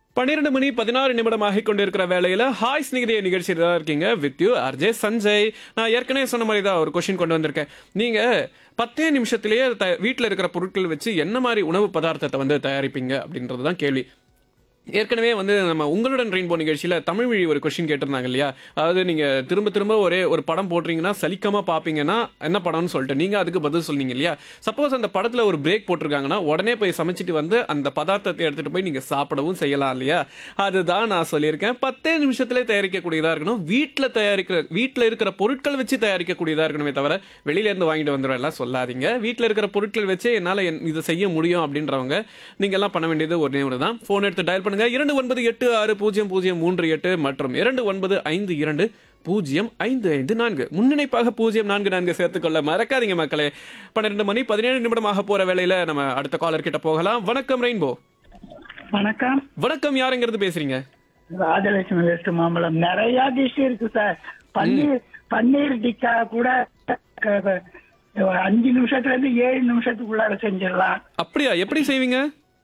பன்னிரண்டு மணி பதினாறு நிமிடம் ஆகிக் கொண்டிருக்கிற வேலையில ஹாய் ஸ்நேகிதிய நிகழ்ச்சியில் தான் இருக்கீங்க வித் யூ அர்ஜே சஞ்சய் நான் ஏற்கனவே சொன்ன மாதிரி தான் ஒரு கொஸ்டின் கொண்டு வந்திருக்கேன் நீங்க பத்தே நிமிஷத்திலேயே த வீட்டில் இருக்கிற பொருட்கள் வச்சு என்ன மாதிரி உணவு பதார்த்தத்தை வந்து தயாரிப்பீங்க அப்படின்றது தான் கேள்வி ஏற்கனவே வந்து நம்ம உங்களுடன் ரெயின்போ நிகழ்ச்சியில் தமிழ் வழி ஒரு கொஸ்டின் கேட்டிருந்தாங்க இல்லையா அதாவது நீங்கள் திரும்ப திரும்ப ஒரே ஒரு படம் போடுறீங்கன்னா சலிக்காம பார்ப்பீங்கன்னா என்ன படம்னு சொல்லிட்டு நீங்கள் அதுக்கு பதில் சொன்னீங்க இல்லையா சப்போஸ் அந்த படத்தில் ஒரு பிரேக் போட்டிருக்காங்கன்னா உடனே போய் சமைச்சிட்டு வந்து அந்த பதார்த்தத்தை எடுத்துகிட்டு போய் நீங்கள் சாப்பிடவும் செய்யலாம் இல்லையா அதுதான் நான் சொல்லியிருக்கேன் பத்தே நிமிஷத்திலே தயாரிக்கக்கூடியதாக இருக்கணும் வீட்டில் தயாரிக்கிற வீட்டில் இருக்கிற பொருட்கள் வச்சு தயாரிக்கக்கூடியதாக இருக்கணுமே தவிர வெளியிலேருந்து வாங்கிட்டு வந்துடும் எல்லாம் சொல்லாதீங்க வீட்டில் இருக்கிற பொருட்கள் வச்சு என்னால் இதை செய்ய முடியும் அப்படின்றவங்க நீங்கள் எல்லாம் பண்ண வேண்டியது ஒரே ஒரு தான் ஃபோன் எடுத்து டயல் பண்ணுங்க இரண்டு ஒன்பது எட்டு ஆறு பூஜ்ஜியம் பூஜ்ஜியம் மூன்று எட்டு மற்றும் இரண்டு ஒன்பது ஐந்து இரண்டு பூஜ்ஜியம் ஐந்து ஐந்து நான்கு முன்னிணைப்பாக பூஜ்ஜியம் நான்கு நான்கு சேர்த்துக்கொள்ள மறக்காதீங்க மக்களே பன்னிரெண்டு மணி பதினேழு நிமிடமாக போற வேலையில நம்ம அடுத்த காலர் கிட்ட போகலாம் வணக்கம் ரெயின்போ வணக்கம் வணக்கம் யாருங்கிறது பேசுறீங்க ராஜலட்சுமி வெஸ்ட் மாம்பழம் நிறைய டிஷ் இருக்கு சார் பன்னீர் பன்னீர் டிக்கா கூட க- க- அஞ்சு நிமிஷத்துல இருந்து ஏழு நிமிஷத்துக்குள்ளார செஞ்சிடலாம் அப்படியா எப்படி செய்வீங்க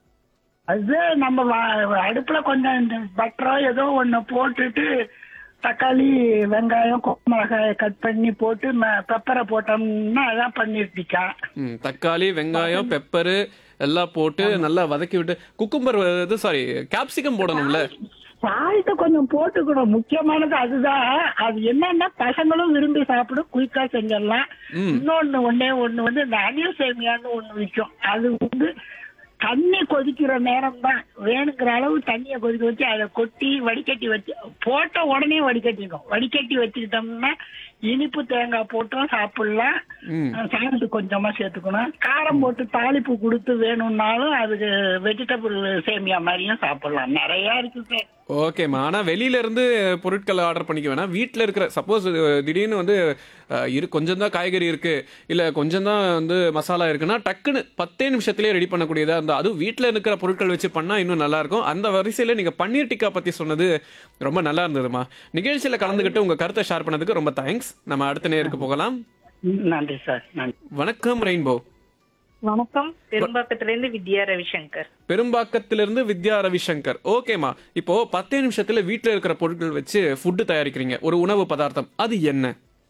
அது நம்ம வ- அடுப்புல கொஞ்சம் இந்த பட்டரோ ஏதோ ஒண்ணு போட்டுட்டு தக்காளி வெங்காயம் கொ- மிளகாய கட் பண்ணி போட்டு பெப்பரை போட்டோம்னா அதான் பன்னீர் டிக்கா ம், தக்காளி வெங்காயம் பெப்பரு எல்லாம் போட்டு நல்லா வதக்கி விட்டு குக்கும்பர் இது சாரி கேப்சிகம் போடணும்ல சால்ட் கொஞ்சம் போட்டுக்கணும் முக்கியமானது அதுதான் அது என்னன்னா பசங்களும் விரும்பி சாப்பிடும் குயிக்கா செஞ்சிடலாம் இன்னொன்னு ஒண்ணே ஒண்ணு வந்து இந்த அணில் சேமியான்னு ஒண்ணு விற்கும் அது வந்து தண்ணி கொதிக்கிற நேரம் தான் வேணுங்கிற அளவு தண்ணியை கொதிக்க வச்சு அதை கொட்டி வடிகட்டி வச்சு போட்ட உடனே வடிகட்டிக்கும் வடிகட்டி வச்சுக்கிட்டோம்னா இனிப்பு தேங்காய் போட்டும் சாப்பிடலாம் ம். சால்ட் கொஞ்சமா சேர்த்துக்கணும் காரம் போட்டு தாளிப்பு கொடுத்து வேணும்னாலும் அதுக்கு வெஜிடபிள் சேமியா மாதிரியும் சாப்பிடலாம் நிறைய இருக்கு சார் ஓகேம்மா ஆனா வெளியில இருந்து பொருட்கள் ஆர்டர் பண்ணிக்க வேணாம் வீட்டில் இருக்கிற சப்போஸ் திடீர்னு வந்து அஹ், இரு கொஞ்சம் தான் காய்கறி இருக்கு இல்ல கொஞ்சம் தான் வந்து மசாலா இருக்குன்னா டக்குன்னு பத்தே நிமிஷத்துலயே ரெடி பண்ணக்கூடியதா இருந்தா அதுவும் வீட்டில் இருக்கிற பொருட்கள் வச்சு பண்ணா இன்னும் நல்லா இருக்கும் அந்த வரிசையில நீங்க பன்னீர் டிக்கா பத்தி சொன்னது ரொம்ப நல்லா இருந்ததுமா நிகழ்ச்சியில கலந்துக்கிட்டு உங்க கருத்தை ஷேர் பண்ணதுக்கு ரொம்ப தேங்க்ஸ் நம்ம அடுத்த நேருக்கு போகலாம் நன்றி சார் நன்றி வணக்கம் ரெயின்போ வணக்கம் பெரும்பாக்கத்துல இருந்து வித்யா ரவிசங்கர் பெரும்பாக்கத்திலிருந்து வித்யா ரவிசங்கர் ஓகேம்மா இப்போ பத்தே நிமிஷத்துல வீட்டில் இருக்கிற பொருட்கள் வச்சு ஃபுட்டு தயாரிக்கிறீங்க ஒரு உணவு பதார்த்தம் அது என்ன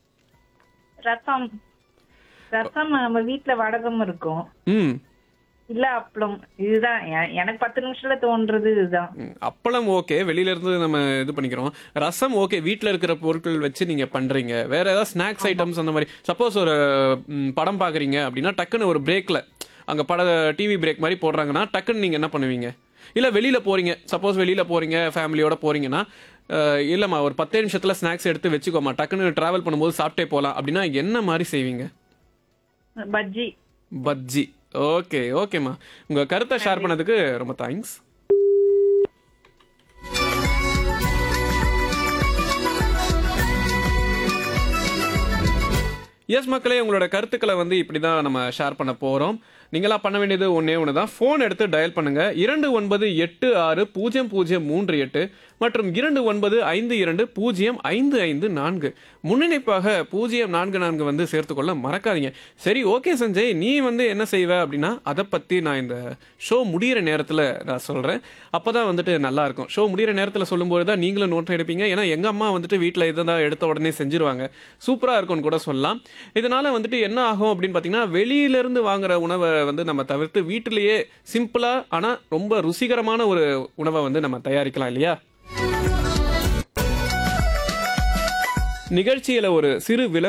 ரசம் ரசம் நம்ம வீட்ல வடகம் இருக்கும் ம் இல்ல அப்பளம் இதுதான் எ- எனக்கு பத்து நிமிஷத்துல தோன்றது இதுதான் ம், அப்பளம் ஓகே வெளியில இருந்து நம்ம இது பண்ணிக்கிறோம் ரசம் ஓகே வீட்டில் இருக்கிற பொருட்கள் வச்சு நீங்க பண்றீங்க வேற ஏதாவது ஸ்நாக்ஸ் ஐட்டம்ஸ் அந்த மாதிரி சப்போஸ் ஒரு ம், படம் பாக்குறீங்க அப்படின்னா டக்குன்னு ஒரு பிரேக்ல அங்க பட டிவி பிரேக் மாதிரி போடுறாங்கன்னா டக்குன்னு நீங்க என்ன பண்ணுவீங்க இல்ல வெளியில போறீங்க சப்போஸ் வெளியில போறீங்க ஃபேமிலியோட போறீங்கன்னா அஹ், இல்லம்மா ஒரு பத்தே நிமிஷத்துல ஸ்நாக்ஸ் எடுத்து வச்சுக்கோமா டக்குன்னு டிராவல் பண்ணும்போது சாப்பிட்டே போலாம் அப்படின்னா என்ன மாதிரி செய்வீங்க பஜ்ஜி பஜ்ஜி ஓகே ஓகேம்மா உங்க கருத்தை ஷேர் பண்ணதுக்கு ரொம்ப தேங்க்ஸ் எஸ் மக்களே உங்களோட கருத்துக்களை வந்து இப்படி தான் நம்ம ஷேர் பண்ண போகிறோம் நீங்களா பண்ண வேண்டியது ஒன்றே ஒன்று தான் ஃபோன் எடுத்து டயல் பண்ணுங்க இரண்டு ஒன்பது எட்டு ஆறு பூஜ்ஜியம் பூஜ்ஜியம் மூன்று எட்டு மற்றும் இரண்டு ஒன்பது ஐந்து இரண்டு பூஜ்ஜியம் ஐந்து ஐந்து நான்கு முன்னிணைப்பாக பூஜ்ஜியம் நான்கு நான்கு வந்து சேர்த்துக்கொள்ள மறக்காதீங்க சரி ஓகே சஞ்சய் நீ வந்து என்ன செய்வ அப்படின்னா அதை பற்றி நான் இந்த ஷோ முடியிற நேரத்தில் நான் சொல்கிறேன் அப்போ தான் வந்துட்டு நல்லா இருக்கும் ஷோ முடியிற நேரத்தில் சொல்லும்போது தான் நீங்களும் நோட் எடுப்பீங்க ஏன்னா எங்கள் அம்மா வந்துட்டு வீட்டில் இதை தான் எடுத்த உடனே செஞ்சிருவாங்க சூப்பராக இருக்கும்னு கூட சொல்லலாம் இதனால வந்துட்டு என்ன ஆகும் அப்படின்னு பார்த்தீங்கன்னா வெளியிலேருந்து வாங்குற உணவை வந்து நம்ம தவிர்த்து வீட்டிலேயே சிம்பிளாக ஆனால் ரொம்ப ருசிகரமான ஒரு உணவை வந்து நம்ம தயாரிக்கலாம் இல்லையா நிகழ்ச்சியில் ஒரு சிறு விளம்பரம்